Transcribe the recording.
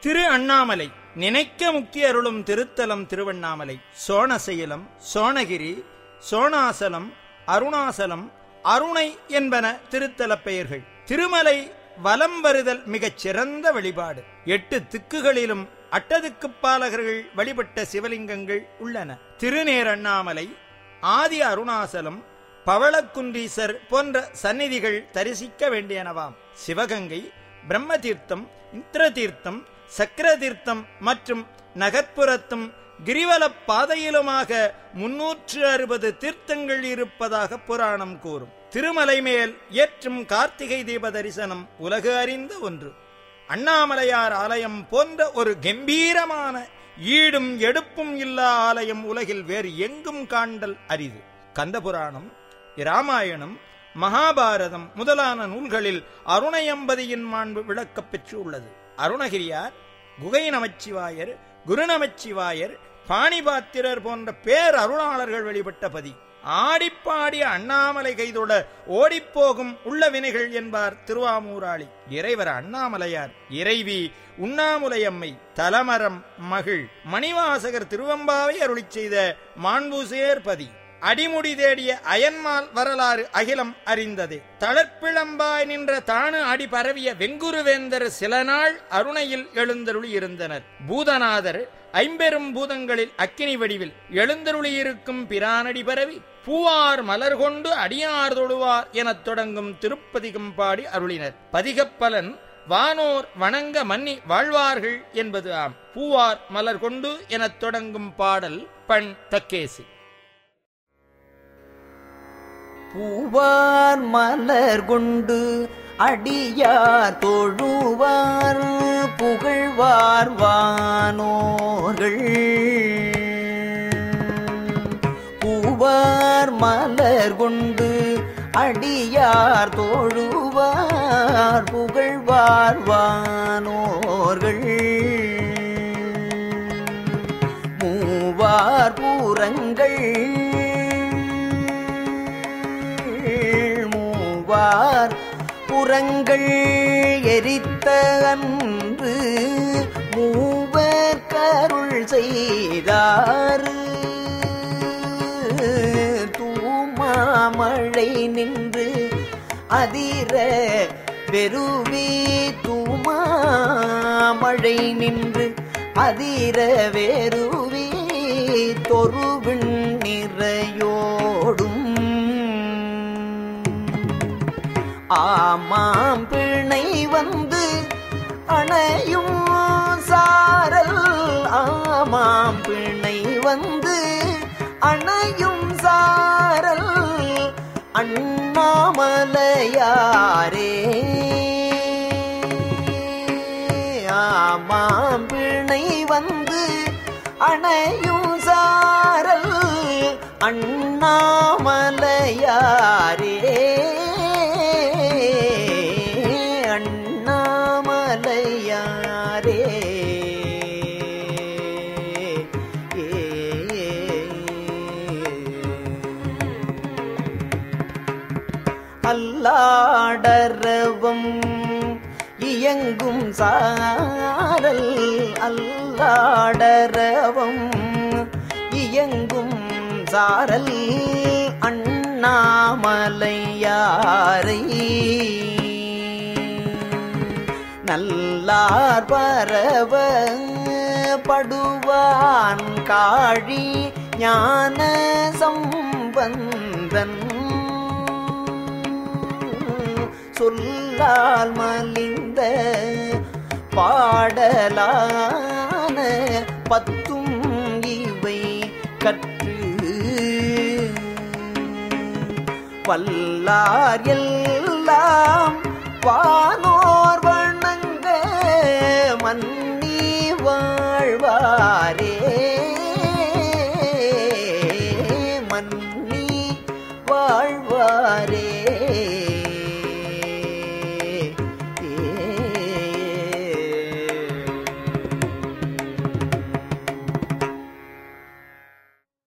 திரு அண்ணாமலை நினைக்க முக்தி அருளும் திருத்தலம் திருவண்ணாமலை சோணசைலம் சோணகிரி சோணாசலம் அருணாசலம் அருணை என்பன திருத்தலப் பெயர்கள் திருமலை வலம் வருதல் மிகச் சிறந்த வழிபாடு எட்டு திக்குகளிலும் அட்டதுக்குப் பாலகர்கள் வழிபட்ட சிவலிங்கங்கள் உள்ளன திருநேர் அண்ணாமலை ஆதி அருணாசலம் பவளக்குன்றீசர் போன்ற சந்நிதிகள் தரிசிக்க வேண்டியனவாம் சிவகங்கை பிரம்மதீர்த்தம் இந்திரதீர்த்தம் சக்கரதீர்த்தம் மற்றும் நகர்ப்புறத்தும் கிரிவலப் பாதையிலுமாக முன்னூற்று அறுபது தீர்த்தங்கள் இருப்பதாக புராணம் கூறும் திருமலை மேல் ஏற்றும் கார்த்திகை தீப தரிசனம் உலகு அறிந்த ஒன்று அண்ணாமலையார் ஆலயம் போன்ற ஒரு கம்பீரமான ஈடும் எடுப்பும் இல்லா ஆலயம் உலகில் வேறு எங்கும் காண்டல் அரிது கந்தபுராணம் இராமாயணம் மகாபாரதம் முதலான நூல்களில் அருணயம்பதியின் மாண்பு விளக்கப் பெற்று உள்ளது அருணகிரியார் குகை நமச்சிவாயர் குருநமச்சிவாயர் பாணிபாத்திரர் போன்ற பேர் அருளாளர்கள் வழிபட்ட பதி ஆடிப்பாடி அண்ணாமலை கைதொட ஓடிப்போகும் உள்ள வினைகள் என்பார் திருவாமூராளி இறைவர் அண்ணாமலையார் இறைவி உண்ணாமுலையம்மை தலமரம் மகிழ் மணிவாசகர் திருவம்பாவை அருளிச் செய்த மாண்புசேர் பதி அடிமுடி தேடிய அயன்மால் வரலாறு அகிலம் அறிந்ததே தளர்ப்பிளம்பாய் நின்ற தானு அடி பரவிய வெங்குருவேந்தர் சில நாள் அருணையில் எழுந்தருளி இருந்தனர் பூதநாதர் ஐம்பெரும் பூதங்களில் அக்கினி வடிவில் எழுந்தருளியிருக்கும் பிரானடி பரவி பூவார் மலர் கொண்டு அடியார் தொழுவார் எனத் தொடங்கும் திருப்பதிகம் பாடி அருளினர் பதிகப்பலன் வானோர் வணங்க மன்னி வாழ்வார்கள் என்பது ஆம் பூவார் மலர் கொண்டு எனத் தொடங்கும் பாடல் பண் தக்கேசி பூவார் மலர் கொண்டு அடியார் தொழுவார் புகழ்வார் வானோர்கள் பூவார் மலர் கொண்டு அடியார் தொழுவார் புகழ்வார் வானோர்கள் மூவார் பூரங்கள் மூவார் புறங்கள் எரித்த அன்று மூவர் கருள் செய்தார் தூமாமழை நின்று அதிர வெறுவி தூமாமழை நின்று அதிர வெறுவி தொருவின் நிறையோடும் ஆமாம் பிணை வந்து அணையும் சாரல் ஆமாம் பிணை வந்து அணையும் சாரல் அண்ணாமலையாரே ஆமாம் பிணை வந்து அணையும் சாரல் அண்ணாமலையாரே அண்ணாமலையாரே அல்லாடரவம் இயங்கும் சாரல் அல்லாடரவம் இயங்கும் சாரல் அண்ணாமலையாரை நல்லார் பரவ படுவான் காழி ஞான சம்பந்தன் சொல்லால் மலிந்த பாடலான பத்தும் இவை கற்று வல்லார் எல்லாம் வானோர் வணங்க மன்னி வாழ்வாரே மன்னி வாழ்வாரே